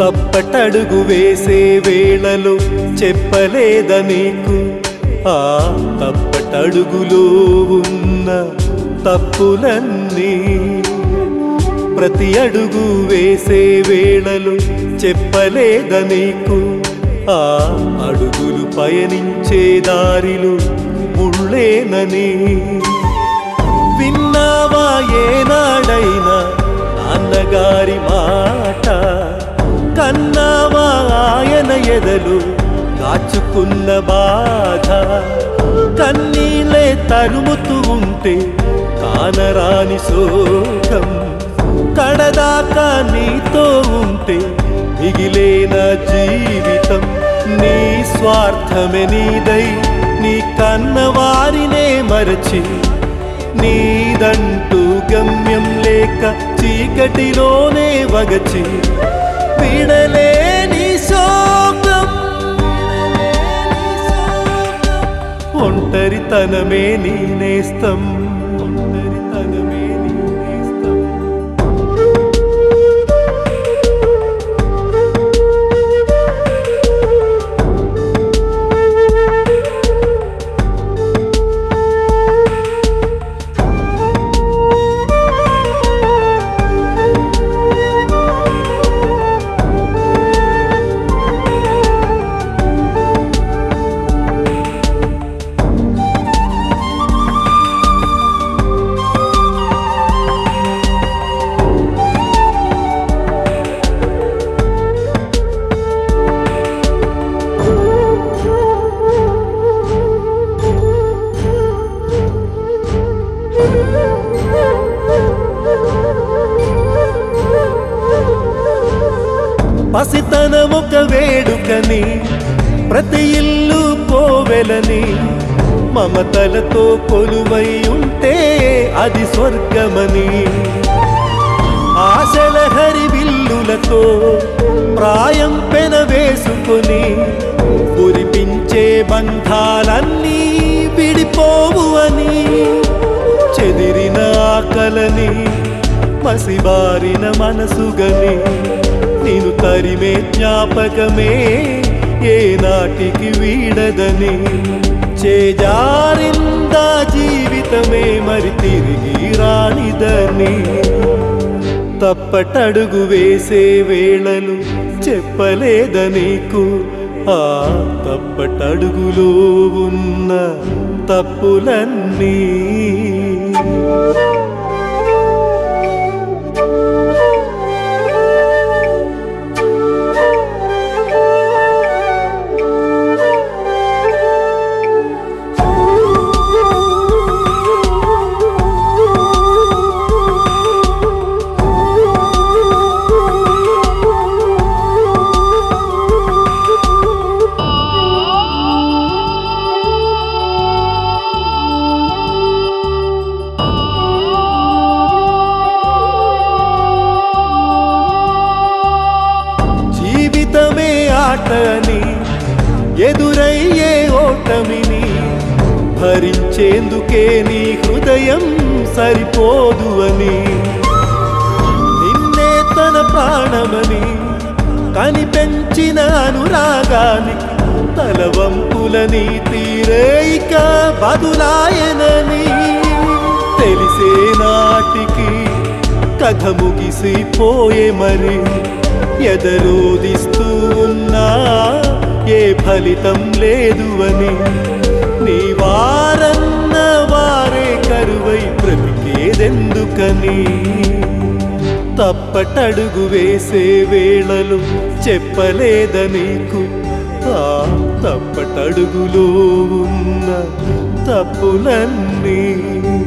తప్పటడుగు వేసే వేళలో చెప్పలేద నీకు ఆ తప్పటడుగులో ఉన్న తప్పులన్నీ ప్రతి అడుగు వేసే వేళలో చెప్పలేద నీకు ఆ అడుగులు పయనించే దారిలు ముళ్ళేనని విన్నావా ఏనాడైనా నాన్నగారి మాట కన్నావా ఆయన ఎదలు కాచుకున్న బాధ కన్నీళ్ళే తరుముతూ ఉంటే కానరాని శోకం కడదాకా నీతో ఉంటే మిగిలేన జీవితం నీ స్వార్థమే నీదై నీ కన్నవారినే మరచి నీదంటూ గమ్యం లేక చీకటిలోనే వగచి విడలేని శోకం ఒంటరితనమే నీ నేస్తం ఒంటరితనమే నీ నేస్తం పసితనమొక వేడుకని ప్రతి ఇల్లు కోవెలని మమతలతో కొలువై ఉంటే అది స్వర్గమని ఆశల హరి విల్లులతో ప్రాయం పెన వేసుకొని కురిపించే బంధాలన్నీ విడిపోవు అని చెదిరిన ఆకలని మసిబారిన మనసుగని నేను తరిమే జ్ఞాపకమే ఏ నాటికి వీడదని చేజారిందా జీవితమే మరి తిరిగి రానిదని తప్పటడుగు వేసే వేళలు చెప్పలేద నీకు ఆ తప్పటడుగులో ఉన్న తప్పులన్నీ జీవితమే ఆటని ఎదురయ్యే ఓటమిని భరించేందుకే నీ హృదయం సరిపోదు అని నిన్నే తన ప్రాణమని కనిపెంచిన అనురాగానికి తలవంపులని తీరేయిక బదులాయనని తెలిసే నాటికి కథ ముగిసిపోయే మరి ఎదరోదిస్తూ ఉన్నా ఏ ఫలితం లేదు అని నీ వారన్న వారే కరువై బ్రతికేదెందుకని తప్పటడుగు వేసే వేళలు చెప్పలేద నీకు ఆ తప్పటడుగులో ఉన్న తప్పులన్నీ